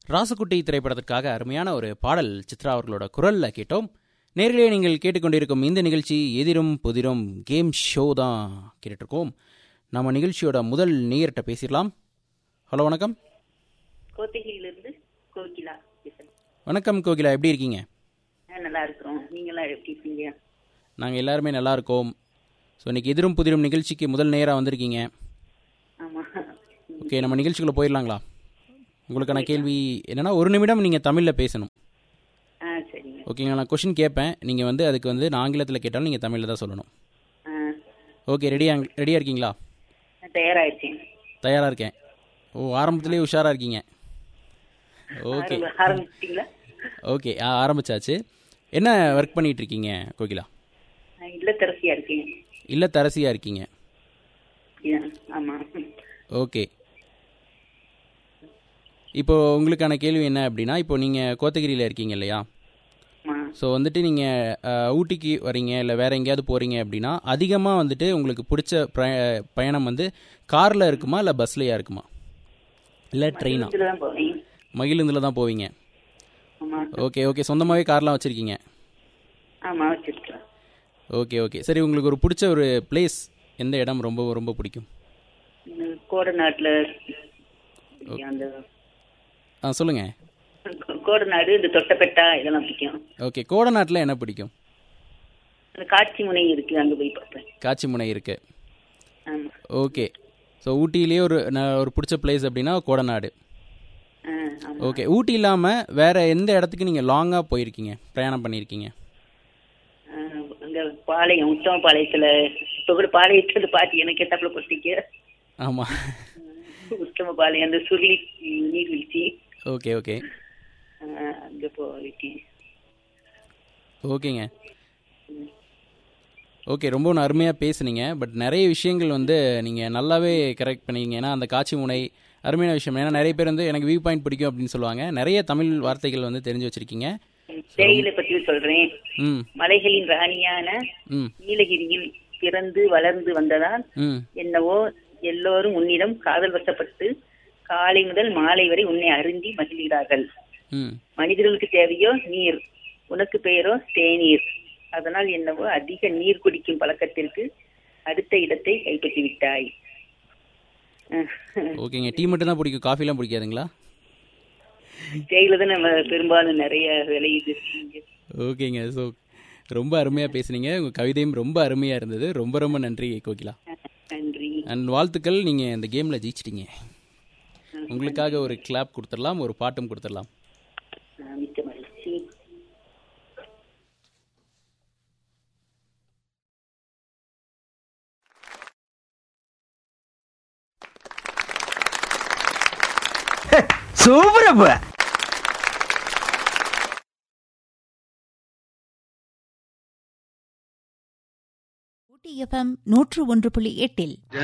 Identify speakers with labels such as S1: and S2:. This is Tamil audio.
S1: ராசுக்குட்டி திரைப்படத்திற்காக அருமையான ஒரு பாடல் சித்ரா அவர்களோட குரல்ல கேட்டோம் நேரிலே நீங்கள் கேட்டுக்கொண்டிருக்கும் இந்த நிகழ்ச்சி எதிரும் புதிரும் கேம் ஷோ தான் கேட்டுட்ருக்கோம் நம்ம நிகழ்ச்சியோட முதல் நேயர்கிட்ட பேசிடலாம் ஹலோ வணக்கம்
S2: கோத்தகிரியிலிருந்து கோகிலா பேசுறேன்
S1: வணக்கம் கோகிலா எப்படி இருக்கீங்க
S2: ஆ, நல்லா இருக்கிறோம் நீங்களாம் எப்படி இருக்கீங்க
S1: நாங்கள் எல்லாருமே நல்லா இருக்கோம் ஸோ இன்னைக்கு எதிரும் புதிரும் நிகழ்ச்சிக்கு முதல் நேராக வந்திருக்கீங்க
S2: ஆமா
S1: ஓகே நம்ம நிகழ்ச்சிக்குள்ளே போயிடலாங்களா உங்களுக்கான கேள்வி என்னன்னா ஒரு நிமிடம் நீங்கள் தமிழில் பேசணும்
S2: ஆ சரிங்க
S1: ஓகேங்களா நான் கொஷின் கேட்பேன் நீங்கள் வந்து அதுக்கு வந்து நான் ஆங்கிலத்தில் கேட்டாலும் நீங்கள் தமிழில் தான் சொல்லணும்
S2: ஆ
S1: ஓகே ரெடியா ரெடியாக இருக்கீங்களா
S2: நான் தயாராகிடுச்சேன்
S1: தயாராக இருக்கேன் ஓ ஆரம்பத்திலேயே உஷாராக இருக்கீங்க ஓகே
S2: ஆரம்ப- ஆரம்பிச்சிட்டீங்களா
S1: ஓகே ஆ, ஆரம்பிச்சாச்சு என்ன ஒர்க் பண்ணிட்டு இருக்கீங்க கோகிலா
S2: நான் இல்லத்தரசியா இருக்கேன்
S1: இல்லத்தரசியாக இருக்கீங்க
S2: ஆ, ஆமா
S1: ஓகே இப்போ உங்களுக்கான கேள்வி என்ன அப்படின்னா இப்போ நீங்கள் கோத்தகிரியில் இருக்கீங்க இல்லையா
S2: ஆமா
S1: ஸோ வந்துட்டு நீங்கள் ஊட்டிக்கு வரீங்க இல்லை வேறு எங்கேயாவது போகிறீங்க அப்படின்னா அதிகமாக வந்துட்டு உங்களுக்கு பிடிச்ச பய- பயணம் வந்து காரில் இருக்குமா இல்லை பஸ்லையா இருக்குமா இல்லை ட்ரெயினா
S2: இதுல தான் போவேன்
S1: மகிழுந்தில் தான் போவீங்க
S2: ஆமா
S1: ஓகே ஓகே சொந்தமாகவே கார்லாம் வச்சுருக்கீங்க
S2: ஆமா வச்சிருக்கேன்
S1: ஓகே ஓகே சரி உங்களுக்கு ஒரு பிடிச்ச ஒரு பிளேஸ் எந்த இடம் ரொம்ப ரொம்ப பிடிக்கும்
S2: இந்த கோடநாட்டுல அந்த
S1: ஆ சொல்லுங்கள்
S2: கோடநாடு இந்த தொட்டப்பெட்டா இதெல்லாம் பிடிக்கும்
S1: ஓகே கோடநாட்டில் என்ன பிடிக்கும்
S2: அந்த காட்சி முனை இருக்கு அங்க போய் பார்ப்பேன்
S1: காட்சி முனை இருக்குது
S2: ஆமா
S1: ஓகே ஸோ ஊட்டியிலேயே ஒரு நான் ஒரு பிடிச்ச பிளேஸ் அப்படின்னா கோடநாடு
S2: ஆ, ஆமா
S1: ஓகே ஊட்டி இல்லாமல் வேறு எந்த இடத்துக்கு நீங்கள் லாங்காக போயிருக்கீங்க பிரயாணம் பண்ணியிருக்கீங்க
S2: ஆ, அங்க பாளையம் உத்தம பாளையத்துல இப்ப கூட பாளையத்துல பாட்டி எனக்கு எத்தாப்புல போட்டீங்க
S1: ஆமாம்
S2: உத்தம பாளையம் அந்த சுருளி நீர்வீழ்ச்சி
S1: ஓகே ஓகே
S2: ஆ, அங்க போயிருக்கேன்
S1: ஓகேங்க ஓகே ரொம்ப ஒன்று அருமையாக பேசுனீங்க பட் நிறைய விஷயங்கள் வந்து நீங்கள் நல்லாவே கரெக்ட் பண்ணீங்க ஏன்னா அந்த காட்சி முனை அருமையான விஷயம் ஏன்னா நிறைய பேர் வந்து எனக்கு வியூ பாயிண்ட் பிடிக்கும் அப்படின்னு சொல்லுவாங்க நிறைய தமிழ் வார்த்தைகள் வந்து தெரிஞ்சு வச்சுருக்கீங்க
S2: தேயிலை பத்தி சொல்றேன்
S1: ம்
S2: மலைகளின் ராணியான
S1: ம்
S2: நீலகிரியில் பிறந்து வளர்ந்து வந்ததால்
S1: ம்
S2: என்னவோ எல்லோரும் உன்னிடம் காதல் வசப்பட்டு காலை முதல் மாலை வரை உன்னை அருந்தி மகிழ்கிறார்கள்
S1: ம்
S2: மனிதர்களுக்கு தேவையோ நீர் உனக்கு பெயரோ தேநீர் அதனால் என்னவோ அதிக நீர் குடிக்கும் பழக்கத்திற்கு அடுத்த இடத்தை கைப்பற்றி விட்டாய்
S1: ஓகேங்க டீ மட்டும் தான் பிடிக்கும் காஃபிலாம் பிடிக்காதுங்களா
S2: தேயிலை தான் நம்ம பெரும்பாலும் நிறைய விளையுது இங்க.
S1: ஓகேங்க ஸோ ரொம்ப அருமையாக பேசுனீங்க உங்கள் கவிதையும் ரொம்ப அருமையாக இருந்தது ரொம்ப ரொம்ப நன்றி கோகிலா
S2: நன்றி
S1: அண்ட் வாழ்த்துக்கள் நீங்கள் இந்த கேமில் ஜெயிச்சிட்டீங்க உங்களுக்காக ஒரு கிளாப் கொடுத்துடலாம் ஒரு பாட்டும் கொடுத்துடலாம்
S2: ஆஹ் மிக்க மகிழ்ச்சி
S3: சூப்பர் அப்ப
S4: ஊட்டி எஃப்எம் நூற்று ஒன்று புள்ளி எட்டில்